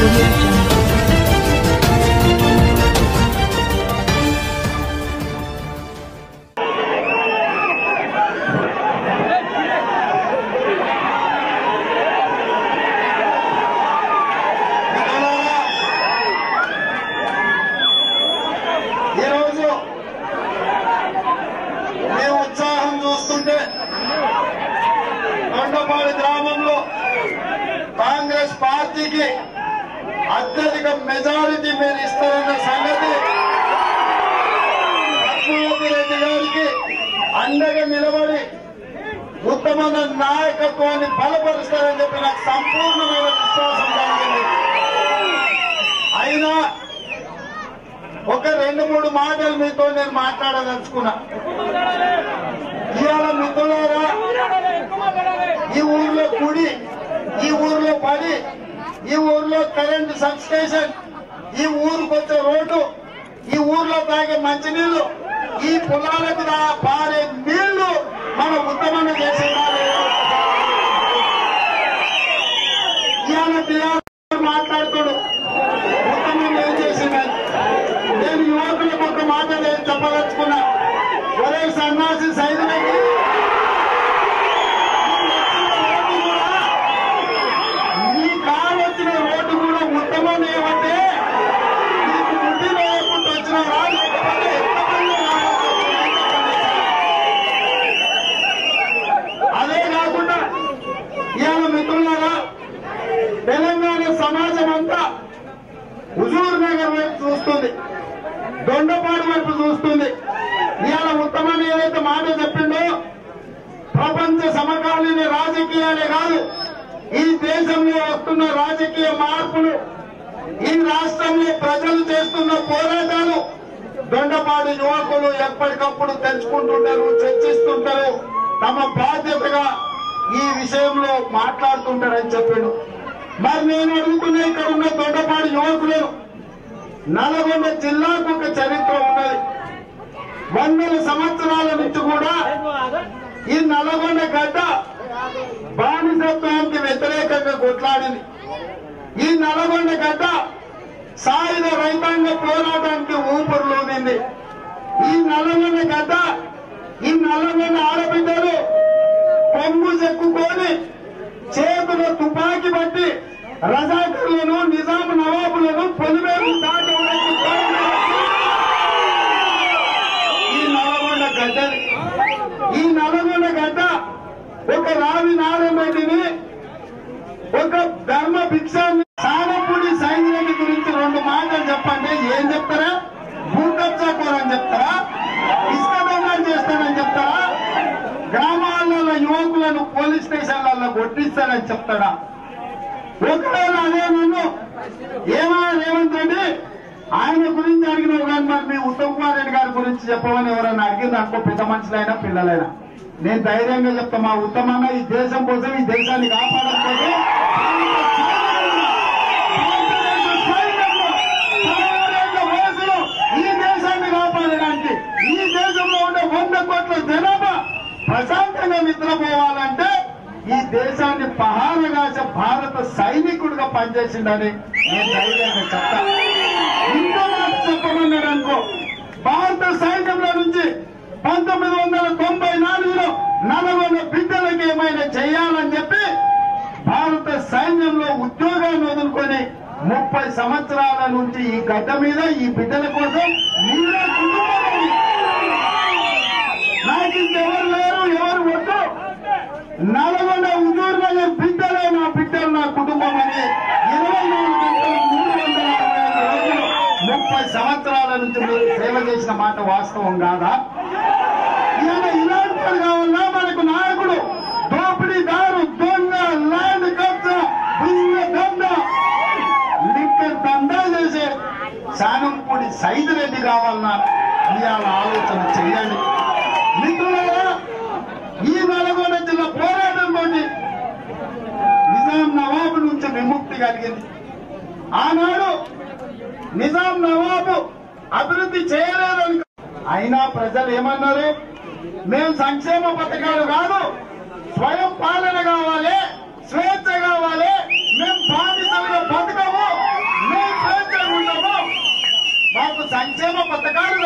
audio jungle. ఈరోజు మీ ఉత్సాహం చూస్తుంటే కొండపాడు గ్రామంలో కాంగ్రెస్ పార్టీకి అత్యధిక మెజారిటీ మీరు ఇస్తారన్న సంగతి లక్ష్మణరెడ్డి రెడ్డి గారికి అండగా నిలబడి ఉత్తమమైన నాయకత్వాన్ని బలపరుస్తారని చెప్పి నాకు సంపూర్ణమైన విశ్వాసం కలిగింది అయినా ఒక రెండు మూడు మాటలు మీతో నేను మాట్లాడదలుచుకున్నా ఇవాళ మిత్రులారా ఈ ఊర్లో కుడి ఈ ఊర్లో పడి ఈ ఊర్లో కరెంట్ సబ్ స్టేషన్ ఈ ఊరికి వచ్చే రోడ్డు ఈ ఊర్లో తాగే మంచినీళ్లు ఈ పొలాలకు రా- పారే నీళ్లు మన ఉత్తమంగా చేసిందారు ఇవాళ టీఆర్ మాట్లాడుతాడు ఉత్తమంగా ఏం చేసిందని నేను యువకులకు ఒక మాట నేను చెప్పదలుచుకున్నా ఒరే సన్నాసి సైదులకి నీ కారు వచ్చిన రోడ్డు కూడా ఉత్తమం ఏమంటే నీకు బుద్ధి లేకుండా వచ్చిన రా లేకపోతే ఎంతమంది రావాల్సి వచ్చింది? అదే కాకుండా ఇవాళ మిత్రులారా తెలంగాణ సమాజం అంతా హుజూర్ నగర్ వైపు చూస్తుంది దొండపాడు వైపు చూస్తుంది ఇవాళ ఉత్తమని ఏదైతే మాట చెప్పిండో ప్రపంచ సమకాలీన రాజకీయాలే కాదు ఈ దేశంలో వస్తున్న రాజకీయ మార్పులు ఈ రాష్ట్రంలో ప్రజలు చేస్తున్న పోరాటాలు దొండపాడు యువకులు ఎప్పటికప్పుడు తెచ్చుకుంటుంటారు చర్చిస్తుంటారు తమ బాధ్యతగా ఈ విషయంలో మాట్లాడుతుంటారని చెప్పిండు మరి నేను అడుగుతున్నా ఇక్కడ ఉన్న దొండపాడు యువకులను నల్గొండ జిల్లాకు ఒక చరిత్ర ఉన్నది వందల సంవత్సరాల నుంచి కూడా ఈ నల్గొండ గడ్డ బానిసత్వానికి వ్యతిరేకంగా కొట్లాడింది ఈ నల్గొండ గడ్డ సాయుధ రైతాంగ పోరాటానికి ఊపిరిలోనింది ఈ నల్గొండ గడ్డ ఈ నల్గొండ ఆడబిడ్డలు పొంగు చెక్కుకొని చేతిలో తుపాకీ పట్టి రజాకర్లను నిజాం నవాబులను పొలిమేరు దాటవడానికి ఈ నల్గొండ గడ్డని ఈ నల్గొండ గడ్డ ఒక రావి నారాయణ రెడ్డిని ఒక ధర్మ భిక్షాన్ని సానపూడి సైన్యాన్ని గురించి రెండు మాటలు చెప్పండి ఏం చెప్తారా భూకబ్జాకోరని చెప్తారా ఇసుక దొంగలు చేస్తానని చెప్తారా గ్రామాలలో యువకులను పోలీస్ స్టేషన్లలో కొట్టిస్తానని చెప్తాడా ఒకవేళ అదే నన్ను ఏమైనా రేవంత్ రెడ్డి ఆయన గురించి అడిగిన కానీ మరి మీ ఉత్తమ్ కుమార్ రెడ్డి గారి గురించి చెప్పమని ఎవరైనా అడిగింది అనుకో పెద్ద మనుషులైనా పిల్లలైనా నేను ధైర్యంగా చెప్తా మా ఉత్తమంగా ఈ దేశం కోసం ఈ దేశాన్ని కాపాడడం కోసం పదహారేళ్ల వయసులో ఈ దేశాన్ని కాపాడడానికి ఈ దేశంలో ఉండే వంద కోట్ల జనాభా ప్రశాంతంగా నిద్రపోవాలంటే ఈ దేశాన్ని పహారగాచ భారత సైనికుడిగా పనిచేసిండని నేను ధైర్యంగా చెప్తా ఇంకో మాట చెప్పమన్నాడు అనుకో భారత సైన్యంలో నుంచి పంతొమ్మిది వందల తొంభై నాలుగులో నల్గొండ బిడ్డలకి ఏమైనా చేయాలని చెప్పి భారత సైన్యంలో ఉద్యోగాన్ని వదులుకొని ముప్పై సంవత్సరాల నుంచి ఈ గడ్డ మీద ఈ బిడ్డల కోసం మీరే కుటుంబం నాకు ఇంకెవరు లేరు ఎవరు వద్దు నల్గొండ హుజూర్ నగర్ బిడ్డలే నా బిడ్డలు నా కుటుంబం అని ఇరవై నాలుగు గంటలు మూడు వందల అరవై ఐదు రోజులు ముప్పై సంవత్సరాల నుంచి మీరు సేవ చేసిన మాట వాస్తవం కాదా ఇవాళ ఇలాంటి వాడు కావాలా మనకు నాయకుడు దోపిడీదారు దొంగ ల్యాండ్ కబ్జా భూముల దండ లిక్కర్ దందా చేసే శానంపూడి సైదిరెడ్డి కావాలన్నా ఇవాళ ఆలోచన చెయ్యండి మిత్రులారా ఈ నల్గొండ జిల్లా పోరాటంతో నిజాం నవాబు నుంచి విముక్తి కలిగింది ఆనాడు నిజాం నవాబు అభివృద్ధి చేయలేదని అయినా ప్రజలు ఏమన్నారు మేము సంక్షేమ పథకాలు కాదు స్వయం పాలన కావాలి స్వేచ్ఛ కావాలి మేము బాధితులుగా బతకము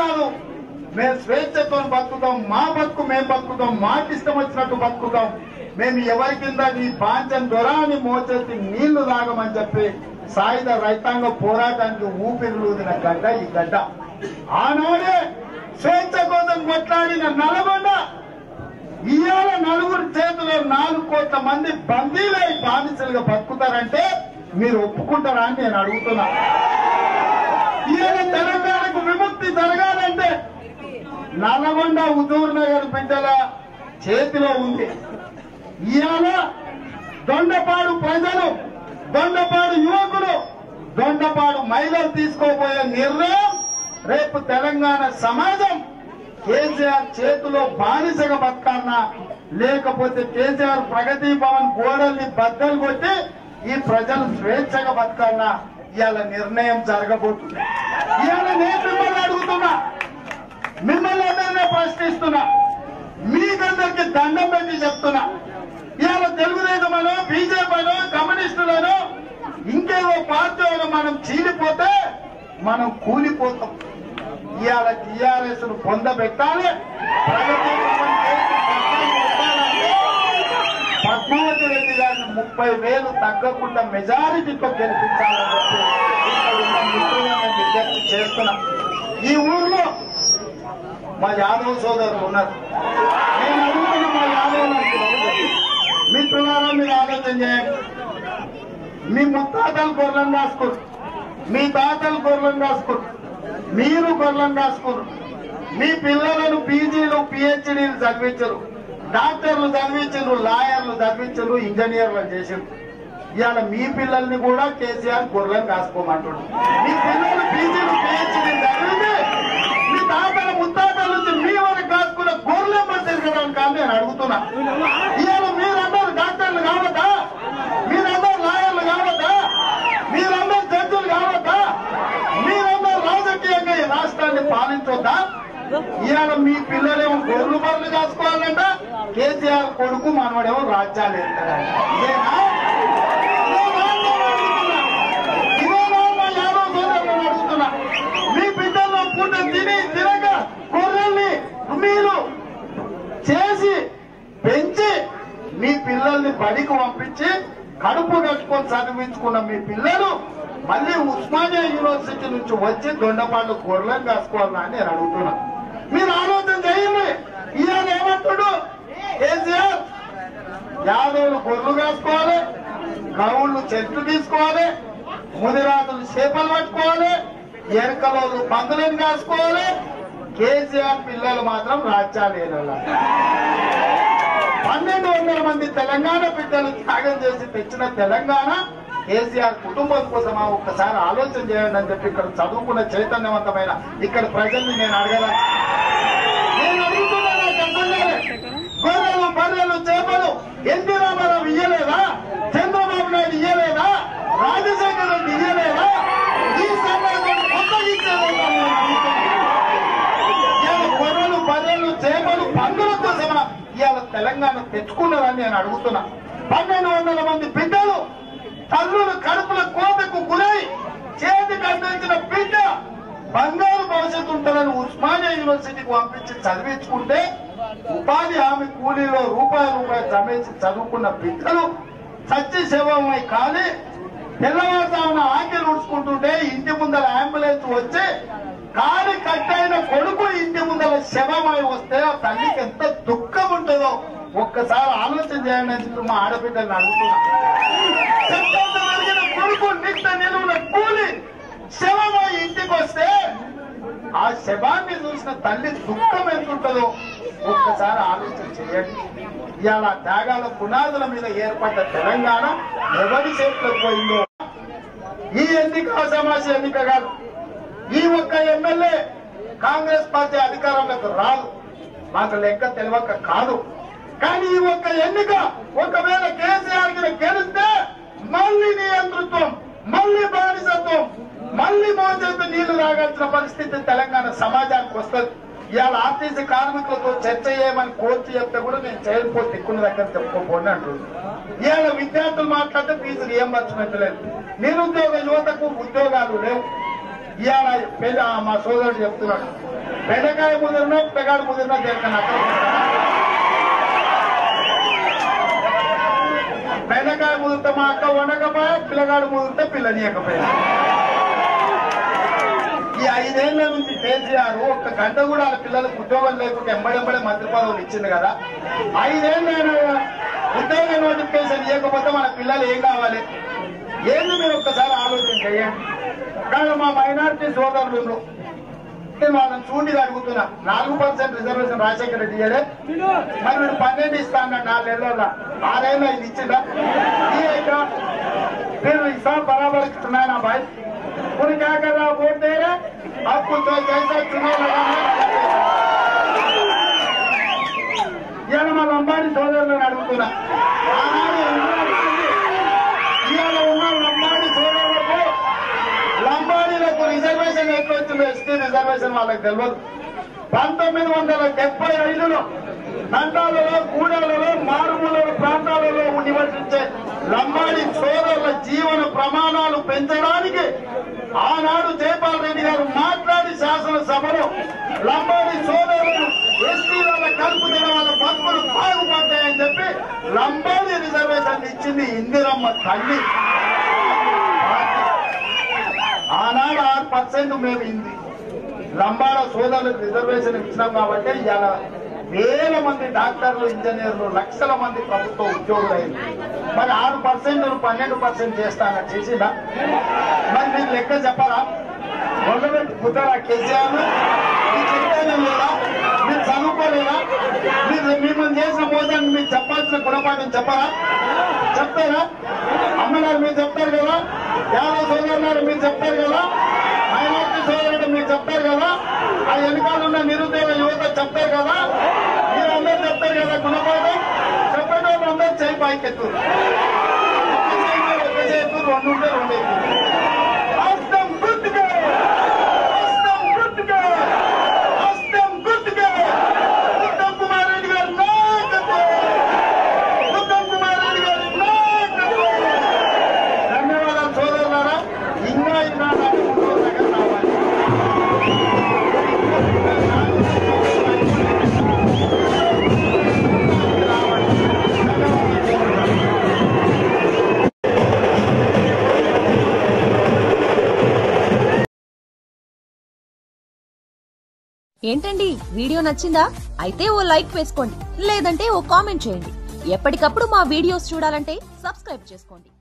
కాదు మేము స్వేచ్ఛతో బతుకుతాం మా బతుకు మేము బతుకుతాం మాకు ఇష్టం వచ్చినట్టు బతుకుతాం మేము ఎవరి కింద నీ పాంచం దొరాని మోచేసి నీళ్లు తాగమని చెప్పి సాయుధ రైతాంగ పోరాటానికి ఊపిరిలూదిన గడ్డ ఈ గడ్డ ఆనాడే స్వేచ్ఛ కోసం కొట్లాడిన నల్గొండ ఇవాళ నలుగురు చేతిలో నాలుగు కోట్ల మంది బందీలై బానిసలుగా బతుకుతారంటే మీరు ఒప్పుకుంటారా అని నేను అడుగుతున్నా ఇవాళ తెలంగాణకు విముక్తి జరగాలంటే నల్గొండ హుజూర్ నగర్ బిడ్డల చేతిలో ఉంది ఇవాళ దొండపాడు ప్రజలు దొండపాడు యువకులు దొండపాడు మహిళలు తీసుకోబోయే నిర్ణయం రేపు తెలంగాణ సమాజం కేసీఆర్ చేతిలో బానిసగా బతకన్నా లేకపోతే కేసీఆర్ ప్రగతి భవన్ గోడల్ని బద్దలు కొట్టి ఈ ప్రజలు స్వేచ్ఛగా బతకన్నా ఇవాళ నిర్ణయం జరగబోతుంది ఇవాళ నేను మిమ్మల్ని అడుగుతున్నా మిమ్మల్ని అందరినీ ప్రశ్నిస్తున్నా మీకందరికి దండం పెట్టి చెప్తున్నా ఇవాళ తెలుగుదేశం అనో బీజేపీ అనో కమ్యూనిస్టులను ఇంకేవో పార్టీ మనం చీలిపోతే మనం కూలిపోతాం ఇవాళ టీఆర్ఎస్ ను పొందబెట్టాలి ప్రగతి భవన్ చేసి పక్కన పెట్టాలంటే పద్మావతి రెడ్డి గారిని ముప్పై వేలు తగ్గకుండా మెజారిటీతో గెలిపించాలని చెప్పి ఇక్కడ ఉన్న మిత్రులను నేను విజ్ఞప్తి చేస్తున్నా ఈ ఊర్లో మా యాదవ్ సోదరులు ఉన్నారు నేను అడుగుతున్న మా యాదవ్ మిత్రులారా మీరు ఆలోచన చేయండి మీ ముత్తాతలు గొర్రెలను కాసుకోరు మీ తాతలు గొర్రెలను కాసుకోరు మీరు గొర్రెలను కాసుకోరు మీ పిల్లలను పీజీలు పిహెచ్డీలు చదివించరు డాక్టర్లు చదివించరు లాయర్లు చదివించరు ఇంజనీర్లు చేసారు ఇవాళ మీ పిల్లల్ని కూడా కేసీఆర్ గొర్రెలను కాసుకోమంటాడు మీ పిల్లలు పీజీలు పిహెచ్డీలు చదివితే మీ తాతల ముత్తాతల నుంచి మీ వరకు కాసుకున్న గొర్రెలు తిరగడానికి కానీ నేను అడుగుతున్నా ఇవాళ మీరందరూ డాక్టర్లు కావద్దా మీరందరూ లాయర్లు కావద్దా మీరందరూ జడ్జులు కావద్దా మీరందరూ రాజకీయంగా ఈ రాష్ట్రాన్ని పాలించొద్దా ఇవాళ మీ పిల్లలేమో గొర్రెలు బర్రెలు కాసుకోవాలంట కేసీఆర్ కొడుకు మనవాడేమో రాజ్యాలు ఎత్తాడంట ఇదేనా ఇదేనా అని నేను అడుగుతున్నా. ఇదేనా మా యాదవ్ సోదరులను అడుగుతున్నా మీ బిడ్డల్లో పూట తిని తినక గొర్రెల్ని మీరు చేసి పెంచి మీ పిల్లల్ని బడికి పంపించి కడుపు కట్టుకొని చదివించుకున్న మీ పిల్లలు మళ్ళీ ఉస్మానియా యూనివర్సిటీ నుంచి వచ్చి దొండపాళ్ళు గొర్రెలను కాసుకోవాలని నేను అడుగుతున్నా మీరు ఆలోచన చేయండి ఈయన ఏమంటాడు కేసీఆర్ యాదవులు గొర్రెలు కాసుకోవాలి కవుళ్ళు చెట్లు తీసుకోవాలి ముదిరాజులు చేపలు పట్టుకోవాలి ఎరకలోళ్ళు పందులను కాసుకోవాలి కేసీఆర్ పిల్లలు మాత్రం రాజ్యాలు ఏలాలి. పన్నెండు వందల మంది తెలంగాణ బిడ్డలు త్యాగం చేసి తెచ్చిన తెలంగాణ కేసీఆర్ కుటుంబం కోసమా ఒక్కసారి ఆలోచన చేయండి అని చెప్పి ఇక్కడ చదువుకున్న చైతన్యవంతమైన ఇక్కడ ప్రజల్ని నేను అడగల నేను అడుగుతున్నా నాకు అర్థం కాలే. గొర్రెలు బర్రెలు చేపలు ఎన్టీ రామారావు ఇయ్యలేదా చంద్రబాబు నాయుడు ఇయ్యలేదా రాజశేఖర రెడ్డి ఇయ్యలేదా ఈ సమాజం కొత్త ఇచ్చేదేమో నేను అడుగుతున్నా. ఇవాళ గొర్రెలు బర్రెలు చేపలు పందుల కోసమా ఇవాళ తెలంగాణ తెచ్చుకున్నారని నేను అడుగుతున్నా పన్నెండు వందల మంది బిడ్డలు తల్లులు కడుపుల కోతకు గురై చేతికి అందించిన బిడ్డ బంగారు భవిష్యత్తు ఉంటుందని ఉస్మానియా యూనివర్సిటీకి పంపించి చదివించుకుంటే ఉపాధి హామీ కూలీలో రూపాయి రూపాయి జమేసి చదువుకున్న బిడ్డలు సత్య శవమై కానీ తెల్లవారుజామున ఆంకెలు ఉడుచుకుంటుంటే ఇంటి ముందర అంబులెన్స్ వచ్చి కాలి కట్టైన కొడుకు ఇంటి ముందర శవమై వస్తే ఆ తల్లికి ఎంత దుఃఖం ఉంటుందో ఒక్కసారి ఆలోచన చేయండి అని చెప్పి మా ఆడబిడ్డల్ని అడుగుతున్నా చెత్తంత పెరిగిన కొడుకు నిత్య నిలువున కూలి శవమై ఇంటికి వస్తే ఆ శవాన్ని చూసిన తల్లి దుఃఖం ఎంతుంటుందో ఒక్కసారి ఆలోచన చేయండి ఇవాళ త్యాగాల పునాదుల మీద ఏర్పడ్డ తెలంగాణ ఎవరి చేతిలోకి పోయిందో ఈ ఎన్నిక అసమాస ఎన్నిక కాదు ఈ ఒక్క ఎమ్మెల్యే కాంగ్రెస్ పార్టీ అధికారంలోకి రాదు మాకు లెక్క తెలియక కాదు కానీ ఈ ఒక్క ఎన్నిక ఒకవేళ కేసీఆర్ కి గెలిస్తే మళ్ళీ నియంతృత్వం మళ్ళీ బానిసత్వం మళ్ళీ మోచేతి నీళ్లు రాగాల్సిన పరిస్థితి తెలంగాణ సమాజానికి వస్తుంది ఇవాళ ఆర్టీసీ కార్మికులతో చర్చ చేయమని కోర్టు చెప్తే కూడా నేను చేయకపోతే దిక్కున్న దగ్గర చెప్పుకోపోండి అంటుంది ఇవాళ విద్యార్థులు మాట్లాడితే ఫీజు రియంబర్స్మెంట్ లేదు నిరుద్యోగ యువతకు ఉద్యోగాలు లేవు ఇవాళ పెద్ద మా సోదరుడు చెప్తున్నాడు పెద్దకాయ ముదిరినా పెగాడు ముదిరినా జరగను అక్కడ బెండకాయ ముదిరితే మా అక్క వండకపోయా పిల్లగాడు ముదిరితే పిల్లనియకపోయా ఈ ఐదేళ్ల నుంచి కేసీఆర్ ఒక్క గంట కూడా వాళ్ళ పిల్లలకు ఉద్యోగం లేకుండా ఎంబడెంబడే మంత్రి పదవులు ఇచ్చింది కదా ఐదేళ్ళైనా ఉద్యోగ నోటిఫికేషన్ ఇవ్వకపోతే మన పిల్లలు ఏం కావాలి ఏంది మీరు ఒక్కసారి ఆలోచన చేయండి కానీ మా మైనారిటీ సోదరులు నేను వాళ్ళని చూడి అడుగుతున్నా నాలుగు పర్సెంట్ రిజర్వేషన్ రాజశేఖర రెడ్డి ఇయ్యడే మరి వీడు పన్నెండు ఇస్తా అన్నాడు నాలుగేళ్ళ ఆరేళ్ళ ఇది ఇచ్చిందా ఈ అయితే फिर हिसाब बराबर करना है ना भाई उन क्या कर रहा वोट दे रहे आपको जो जैसा चुनाव लगाना ఇవాళ మా లంబాడి సోదరులను అడుగుతున్నా ఆనాడు ఇవాళ ఉన్న లంబాడి సోదరులకు లంబాడీలకు రిజర్వేషన్ ఎట్లా వచ్చిందో ఎస్టీ రిజర్వేషన్ వాళ్ళకి తెలియదు పంతొమ్మిది వందల డెబ్బై ఐదులో నందాలలో గూడెలలో మారుమూల ప్రాంతాలలో నివసించే లంబాడి సోదరుల జీవన ప్రమాణాలు పెంచడానికి ఆనాడు జయపాల్ రెడ్డి గారు మాట్లాడి శాసనసభలో లంబాడి సోదరులు ఎస్టీ వాళ్ళ కలుపుతున్న వాళ్ళ బతుకులు బాగుపడ్డాయని చెప్పి లంబాడి రిజర్వేషన్ ఇచ్చింది ఇందిరమ్మ తల్లి ఆనాడు ఆరు పర్సెంట్ మేము ఇంది లంబాడ సోదరులకు రిజర్వేషన్ ఇచ్చినాం కాబట్టి ఇవాళ వేల మంది డాక్టర్లు ఇంజనీర్లు లక్షల మంది ప్రభుత్వ ఉద్యోగులైంది మరి ఆరు పర్సెంట్ పన్నెండు పర్సెంట్ చేస్తానని చేసిందా మరి మీరు లెక్క చెప్పరా మొదలుపెట్టి కుదరా కేసీఆర్ మీరు చెప్తానే లేదా మీరు చదువుకోలేదా మీరు మిమ్మల్ని చేసిన మోసాన్ని మీరు చెప్పాల్సిన గుణపాఠం చెప్పరా చెప్తారా అమ్మగారు మీరు చెప్తారు కదా యాదవ్ సోదరులారు మీరు చెప్తారు కదా మైనార్టీ సోదరుడు మీరు చెప్తారు కదా ఆ వెనకాల ఉన్న నిరుద్యోగ యువత చెప్తారు కదా మీరు అందరూ చెప్తారు కదా గుణపాఠం చెప్పండి వాళ్ళు అందరూ చేయి పైకెత్తు ఒక చేయి మీద ఒక చేతు రెండు ఉంటే రెండు ఎత్తు హస్తం గుర్తుగా హస్తం గుర్తుగా హస్తం గుర్తుగా ఉత్తమ్ కుమార్ రెడ్డి గారి నాయకత్వం ఉత్తమ్ కుమార్ రెడ్డి గారి నాయకత్వం ధన్యవాదాలు సోదరులారా ఇంకా ఇంకా నాకు ముందు దగ్గర రావాలి ఏంటండి వీడియో నచ్చిందా అయితే ఓ లైక్ వేసుకోండి లేదంటే ఓ కామెంట్ చేయండి ఎప్పటికప్పుడు మా వీడియోస్ చూడాలంటే సబ్స్క్రైబ్ చేసుకోండి